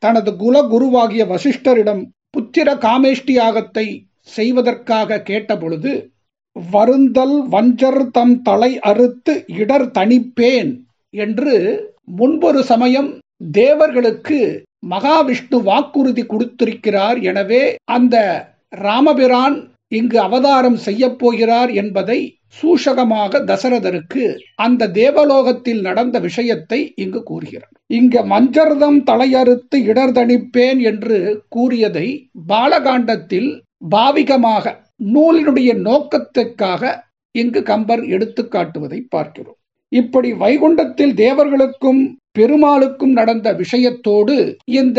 தனது குலகுருவாகிய வசிஷ்டரிடம் புத்திர காமேஷ்டி யாகத்தை செய்வதற்காக கேட்டபொழுது வருந்தல் வஞ்சர் தம் தலை அறுத்து இடர் தணிப்பேன் என்று முன்பொரு சமயம் தேவர்களுக்கு மகாவிஷ்ணு வாக்குறுதி கொடுத்திருக்கிறார் எனவே அந்த ராமபிரான் இங்கு அவதாரம் செய்யப் போகிறார் என்பதை சூஷகமாக தசரதருக்கு அந்த தேவலோகத்தில் நடந்த விஷயத்தை இங்கு கூறுகிறார் இங்க மஞ்சர்தம் தலையறுத்து இடர்தணிப்பேன் என்று கூறியதை பாலகாண்டத்தில் பாவிகமாக நூலினுடைய நோக்கத்திற்காக இங்கு கம்பர் எடுத்து காட்டுவதை பார்க்கிறோம் இப்படி வைகுண்டத்தில் தேவர்களுக்கும் பெருமாளுக்கும் நடந்த விஷயத்தோடு இந்த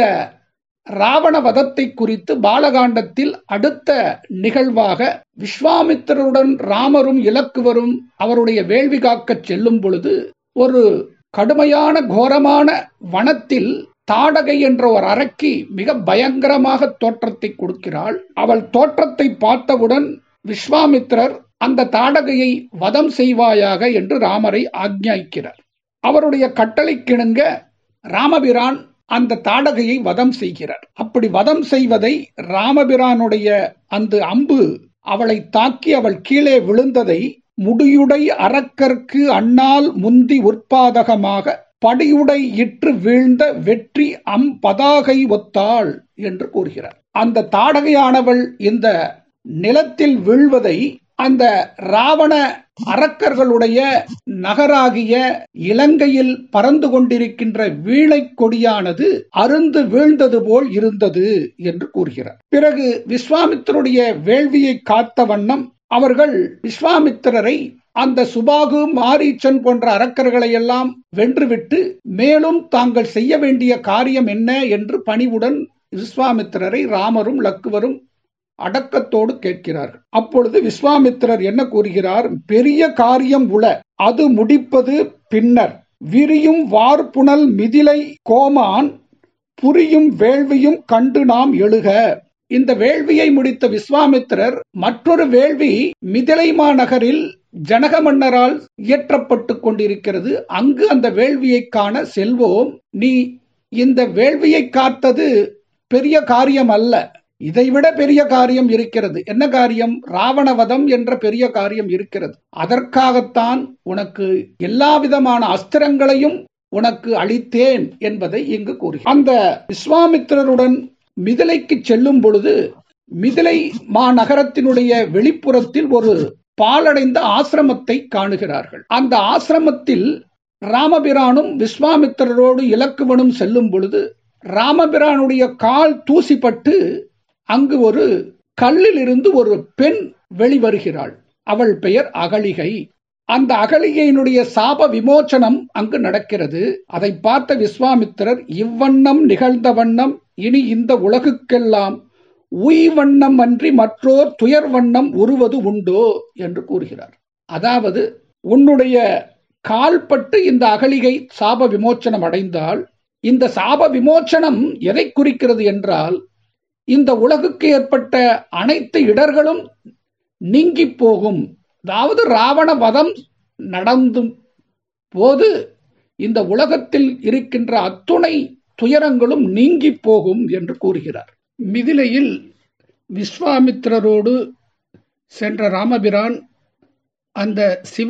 ராவண வதத்தை குறித்து பாலகாண்டத்தில் அடுத்த நிகழ்வாக விஸ்வாமித்திரருடன் ராமரும் இலக்குவரும் அவருடைய வேள்வி காக்கச் செல்லும் பொழுது ஒரு கடுமையான கோரமான வனத்தில் தாடகை என்ற ஒரு அரக்கி மிக பயங்கரமாக தோற்றத்தை கொடுக்கிறாள் அவள் தோற்றத்தை பார்த்தவுடன் விஸ்வாமித்திரர் அந்த தாடகையை வதம் செய்வாயாக என்று ராமரை ஆக்ஞாய்க்கிறார் அவருடைய கட்டளைக்கிணங்க ராமபிரான் அந்த தாடகையை வதம் செய்கிறார் அப்படி வதம் செய்வதை ராமபிரானுடைய அந்த அம்பு அவளை தாக்கி அவள் கீழே விழுந்ததை முடியுடை அரக்கர்க்கு அண்ணால் முந்தி உற்பாதகமாக படியுடை இற்று வீழ்ந்த வெற்றி அம் பதாகை ஒத்தாள் என்று கூறுகிறார் அந்த தாடகையானவள் இந்த நிலத்தில் வீழ்வதை அந்த ராவண அரக்கர்களுடைய நகராகிய இலங்கையில் பறந்து கொண்டிருக்கின்ற வீழை கொடியானது அருந்து வீழ்ந்தது போல் இருந்தது என்று கூறுகிறார் பிறகு விஸ்வாமித்தருடைய வேள்வியை காத்த வண்ணம் அவர்கள் விஸ்வாமித்திரரை அந்த சுபாகு மாரீச்சன் போன்ற அரக்கர்களை எல்லாம் வென்றுவிட்டு மேலும் தாங்கள் செய்ய வேண்டிய காரியம் என்ன என்று பணிவுடன் விஸ்வாமித்திரரை ராமரும் லக்குவரும் அடக்கத்தோடு கேட்கிறார்கள் அப்பொழுது விஸ்வாமித்திரர் என்ன கூறுகிறார் பெரிய காரியம் உள அது முடிப்பது பின்னர் விரியும் வார்புணல் மிதிலை கோமான் புரியும் வேள்வியும் கண்டு நாம் எழுக இந்த வேள்வியை முடித்த விஸ்வாமித்திரர் மற்றொரு வேள்வி மிதிலை மாநகரில் ஜனக மன்னரால் இயற்றப்பட்டு கொண்டிருக்கிறது அங்கு அந்த வேள்வியை காண செல்வோம் நீ இந்த வேள்வியை காத்தது பெரிய காரியம் அல்ல இதைவிட பெரிய காரியம் இருக்கிறது என்ன காரியம் ராவணவதம் என்ற பெரிய காரியம் இருக்கிறது அதற்காகத்தான் உனக்கு எல்லா விதமான அஸ்திரங்களையும் உனக்கு அளித்தேன் என்பதை இங்கு கூறி அந்த விஸ்வாமித்திரருடன் மிதிலைக்கு செல்லும் பொழுது மிதிலை மாநகரத்தினுடைய வெளிப்புறத்தில் ஒரு பாலடைந்த ஆசிரமத்தை காணுகிறார்கள் அந்த ஆசிரமத்தில் ராமபிரானும் விஸ்வாமித்திரரோடு இலக்குவனும் செல்லும் பொழுது ராமபிரானுடைய கால் தூசிப்பட்டு அங்கு ஒரு கல்லில் இருந்து ஒரு பெண் வெளிவருகிறாள் அவள் பெயர் அகலிகை அந்த அகலிகையினுடைய சாப விமோச்சனம் அங்கு நடக்கிறது அதை பார்த்த விஸ்வாமித்திரர் இவ்வண்ணம் நிகழ்ந்த வண்ணம் இனி இந்த உலகுக்கெல்லாம் உய் வண்ணம் அன்றி மற்றோர் துயர் வண்ணம் உருவது உண்டோ என்று கூறுகிறார் அதாவது உன்னுடைய கால்பட்டு இந்த அகலிகை சாப விமோச்சனம் அடைந்தால் இந்த சாப விமோச்சனம் எதை குறிக்கிறது என்றால் இந்த உலகுக்கு ஏற்பட்ட அனைத்து இடர்களும் நீங்கி போகும் அதாவது ராவண வதம் நடந்தும் போது இந்த உலகத்தில் இருக்கின்ற அத்துணை துயரங்களும் நீங்கி போகும் என்று கூறுகிறார் மிதிலையில் விஸ்வாமித்திரரோடு சென்ற ராமபிரான் அந்த சிவ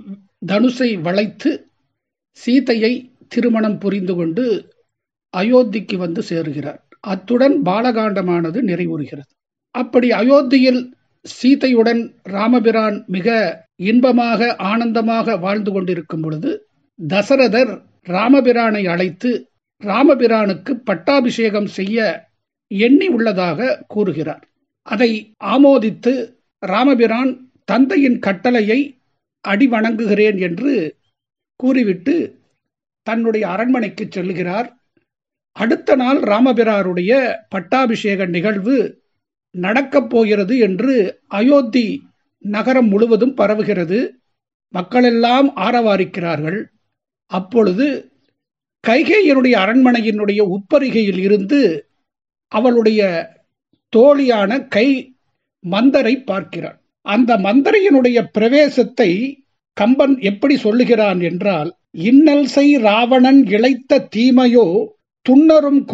தனுசை வளைத்து சீதையை திருமணம் புரிந்து கொண்டு அயோத்திக்கு வந்து சேருகிறார் அத்துடன் பாலகாண்டமானது நிறைவுறுகிறது அப்படி அயோத்தியில் சீதையுடன் ராமபிரான் மிக இன்பமாக ஆனந்தமாக வாழ்ந்து கொண்டிருக்கும் பொழுது தசரதர் ராமபிரானை அழைத்து ராமபிரானுக்கு பட்டாபிஷேகம் செய்ய எண்ணி உள்ளதாக கூறுகிறார் அதை ஆமோதித்து ராமபிரான் தந்தையின் கட்டளையை அடிவணங்குகிறேன் என்று கூறிவிட்டு தன்னுடைய அரண்மனைக்கு செல்கிறார் அடுத்த நாள் ராமபிராருடைய பட்டாபிஷேக நிகழ்வு நடக்கப் போகிறது என்று அயோத்தி நகரம் முழுவதும் பரவுகிறது மக்களெல்லாம் ஆரவாரிக்கிறார்கள் அப்பொழுது கைகேயனுடைய அரண்மனையினுடைய உப்பரிகையில் இருந்து அவளுடைய தோழியான கை மந்தரை பார்க்கிறாள் அந்த மந்தரையினுடைய பிரவேசத்தை கம்பன் எப்படி சொல்லுகிறான் என்றால் இன்னல் செய் ராவணன் இழைத்த தீமையோ துன்னரும்